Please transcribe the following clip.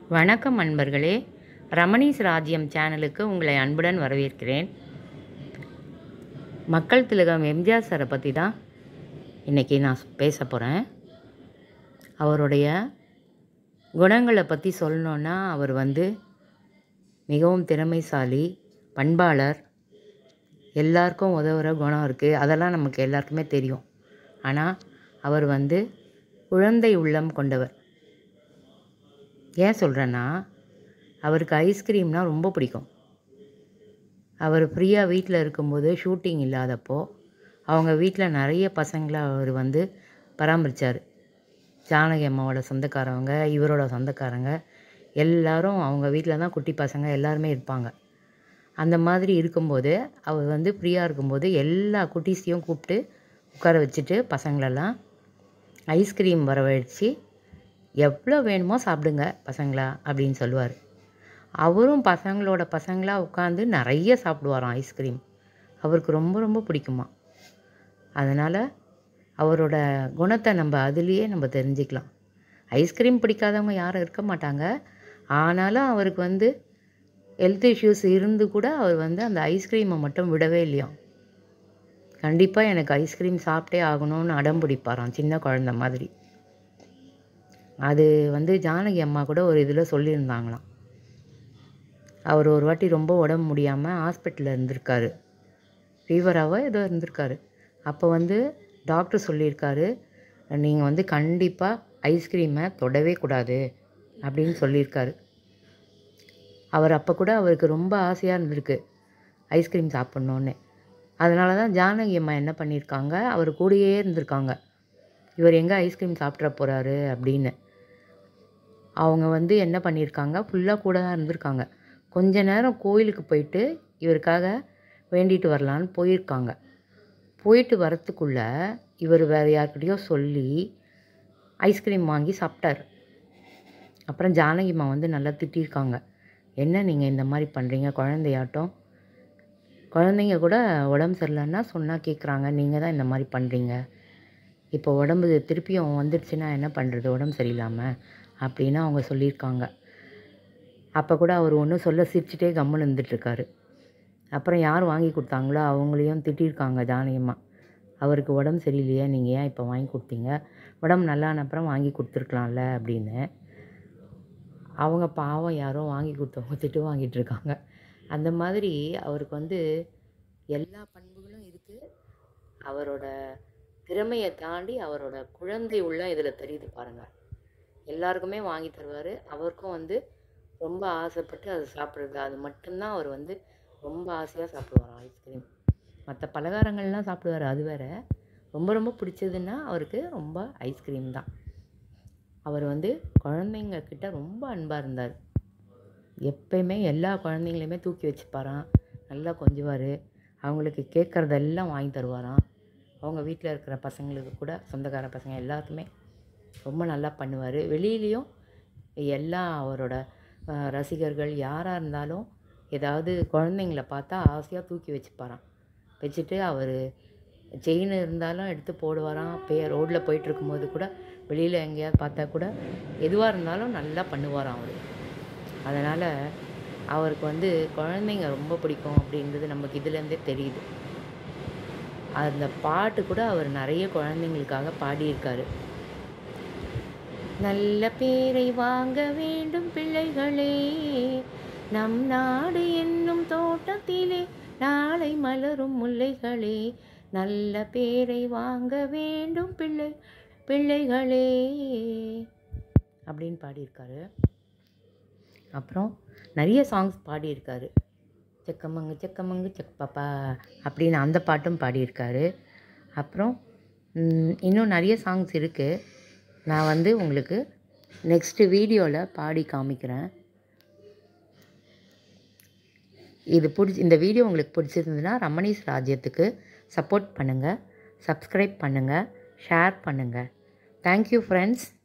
வணக்கம் அன்பர்களே ரமணீஸ் ராஜ்யம் சேனலுக்கு உங்களை அன்புடன் வரவேற்கிறேன் மக்கள் திலகம் எம்ஜிஆர் சாரை பற்றி தான் இன்றைக்கி நான் பேச போகிறேன் அவருடைய குணங்களை பற்றி சொல்லணுன்னா அவர் வந்து மிகவும் திறமைசாலி பண்பாளர் எல்லாருக்கும் உதவுற குணம் இருக்குது அதெல்லாம் நமக்கு எல்லாருக்குமே தெரியும் ஆனால் அவர் வந்து குழந்தை உள்ளம் கொண்டவர் ஏன் சொல்கிறேன்னா அவருக்கு ஐஸ்கிரீம்னா ரொம்ப பிடிக்கும் அவர் ஃப்ரீயாக வீட்டில் இருக்கும்போது ஷூட்டிங் இல்லாதப்போ அவங்க வீட்டில் நிறைய பசங்களை அவர் வந்து பராமரித்தார் ஜானகி அம்மாவோட சொந்தக்காரவங்க இவரோட சொந்தக்காரங்க எல்லாரும் அவங்க வீட்டில் தான் குட்டி பசங்க எல்லாருமே இருப்பாங்க அந்த மாதிரி இருக்கும்போது அவர் வந்து ஃப்ரீயாக இருக்கும்போது எல்லா குட்டீஸையும் கூப்பிட்டு உட்கார வச்சுட்டு பசங்களெல்லாம் ஐஸ்கிரீம் வரவழைச்சி எவ்வளோ வேணுமோ சாப்பிடுங்க பசங்களா அப்படின்னு சொல்லுவார் அவரும் பசங்களோட பசங்களாக உட்காந்து நிறைய சாப்பிடுவாராம் ஐஸ்கிரீம் அவருக்கு ரொம்ப ரொம்ப பிடிக்குமா அதனால் அவரோட குணத்தை நம்ம அதுலேயே நம்ம தெரிஞ்சுக்கலாம் ஐஸ்கிரீம் பிடிக்காதவங்க யாரும் இருக்க மாட்டாங்க ஆனாலும் அவருக்கு வந்து ஹெல்த் இஷ்யூஸ் இருந்து கூட அவர் வந்து அந்த ஐஸ்கிரீமை மட்டும் விடவே இல்லையாம் கண்டிப்பாக எனக்கு ஐஸ்கிரீம் சாப்பிட்டே ஆகணும்னு அடம் பிடிப்பாராம் சின்ன குழந்த மாதிரி அது வந்து ஜானகி அம்மா கூட ஒரு இதில் சொல்லியிருந்தாங்களாம் அவர் ஒரு வாட்டி ரொம்ப உடம்பு முடியாமல் ஹாஸ்பிட்டலில் இருந்திருக்காரு ஃபீவராகவோ ஏதோ இருந்திருக்காரு அப்போ வந்து டாக்டர் சொல்லியிருக்காரு நீங்கள் வந்து கண்டிப்பாக ஐஸ்கிரீமை தொடவே கூடாது அப்படின்னு சொல்லியிருக்காரு அவர் அப்போ கூட அவருக்கு ரொம்ப ஆசையாக இருந்திருக்கு ஐஸ்கிரீம் சாப்பிட்ணுன்னு அதனால தான் ஜானகி அம்மா என்ன பண்ணியிருக்காங்க அவர் கூடயே இருந்திருக்காங்க இவர் எங்கே ஐஸ்கிரீம் சாப்பிட்ற போகிறாரு அப்படின்னு அவங்க வந்து என்ன பண்ணியிருக்காங்க ஃபுல்லாக கூட தான் இருந்திருக்காங்க கொஞ்ச நேரம் கோயிலுக்கு போயிட்டு இவருக்காக வேண்டிட்டு வரலான்னு போயிருக்காங்க போயிட்டு வரத்துக்குள்ளே இவர் வேறு யார்கிட்டயோ சொல்லி ஐஸ்கிரீம் வாங்கி சாப்பிட்டார் அப்புறம் ஜானகிம்மா வந்து நல்லா திட்டியிருக்காங்க என்ன நீங்கள் இந்த மாதிரி பண்ணுறீங்க குழந்தையாட்டம் குழந்தைங்க கூட உடம்பு சரியில்லைன்னா சொன்னால் கேட்குறாங்க நீங்கள் தான் இந்த மாதிரி பண்ணுறீங்க இப்போ உடம்பு திருப்பியும் வந்துடுச்சுன்னா என்ன பண்ணுறது உடம்பு சரியில்லாமல் அப்படின்னு அவங்க சொல்லியிருக்காங்க அப்போ கூட அவர் ஒன்றும் சொல்ல சிரிச்சிட்டே கம்முன்னு இருந்துட்டுருக்காரு அப்புறம் யார் வாங்கி கொடுத்தாங்களோ அவங்களையும் திட்டிருக்காங்க ஜானகியம்மா அவருக்கு உடம்பு சரியில்லையே நீங்கள் ஏன் இப்போ வாங்கி கொடுத்தீங்க உடம்பு நல்லான அப்புறம் வாங்கி கொடுத்துருக்கலாம்ல அப்படின்னு அவங்க பாவம் யாரோ வாங்கி கொடுத்தவங்க திட்டு வாங்கிட்டு இருக்காங்க அந்த மாதிரி அவருக்கு வந்து எல்லா பண்புகளும் இருக்குது அவரோட திறமையை தாண்டி அவரோட குழந்தை உள்ள இதில் தெரியுது பாருங்கள் எல்லாருக்குமே வாங்கி தருவார் அவருக்கும் வந்து ரொம்ப ஆசைப்பட்டு அதை சாப்பிட்றது அது மட்டும்தான் அவர் வந்து ரொம்ப ஆசையாக சாப்பிடுவார் ஐஸ்கிரீம் மற்ற பலகாரங்கள்லாம் சாப்பிடுவார் அது வேற ரொம்ப ரொம்ப பிடிச்சதுன்னா அவருக்கு ரொம்ப ஐஸ்கிரீம் தான் அவர் வந்து குழந்தைங்க கிட்ட ரொம்ப அன்பாக இருந்தார் எப்பயுமே எல்லா குழந்தைங்களையுமே தூக்கி வச்சுப்பாராம் நல்லா கொஞ்சுவார் அவங்களுக்கு கேட்குறதெல்லாம் வாங்கி தருவாராம் அவங்க வீட்டில் இருக்கிற பசங்களுக்கு கூட சொந்தக்கார பசங்க எல்லாருக்குமே ரொம்ப நல்லா பண்ணுவார் வெளியிலையும் எல்லா அவரோட அஹ், ரசிகர்கள் யாராக இருந்தாலும் ஏதாவது குழந்தைங்கள பார்த்தா ஆசையாக தூக்கி வச்சுப்பாராம் வச்சுட்டு அவர் செயின் இருந்தாலும் எடுத்து போடுவாராம் பே ரோட்டில் போயிட்டு இருக்கும்போது கூட வெளியில் எங்கேயாவது பார்த்தா கூட எதுவாக இருந்தாலும் நல்லா பண்ணுவாராம் அவர் அதனால் அவருக்கு வந்து குழந்தைங்க ரொம்ப பிடிக்கும் அப்படின்றது நமக்கு இதுலேருந்தே தெரியுது அந்த பாட்டு கூட அவர் நிறைய குழந்தைங்களுக்காக பாடியிருக்காரு நல்ல பேரை வாங்க வேண்டும் பிள்ளைகளே நம் நாடு என்னும் தோட்டத்திலே நாளை மலரும் முல்லைகளே நல்ல பேரை வாங்க வேண்டும் பிள்ளை பிள்ளைகளே அப்படின்னு பாடியிருக்காரு அப்புறம் நிறைய சாங்ஸ் பாடியிருக்காரு செக்கமங்கு செக்கமங்கு செக் பாப்பா அப்படின்னு அந்த பாட்டும் பாடியிருக்காரு அப்புறம் ம், இன்னும் நிறைய சாங்ஸ் இருக்குது நான் வந்து உங்களுக்கு நெக்ஸ்ட்டு வீடியோவில் பாடி காமிக்கிறேன் இது பிடிச்சி இந்த வீடியோ உங்களுக்கு பிடிச்சிருந்ததுன்னா ரமணீஸ் ராஜ்யத்துக்கு சப்போர்ட் பண்ணுங்கள் சப்ஸ்கிரைப் பண்ணுங்கள் ஷேர் பண்ணுங்கள் தேங்க்யூ ஃப்ரெண்ட்ஸ்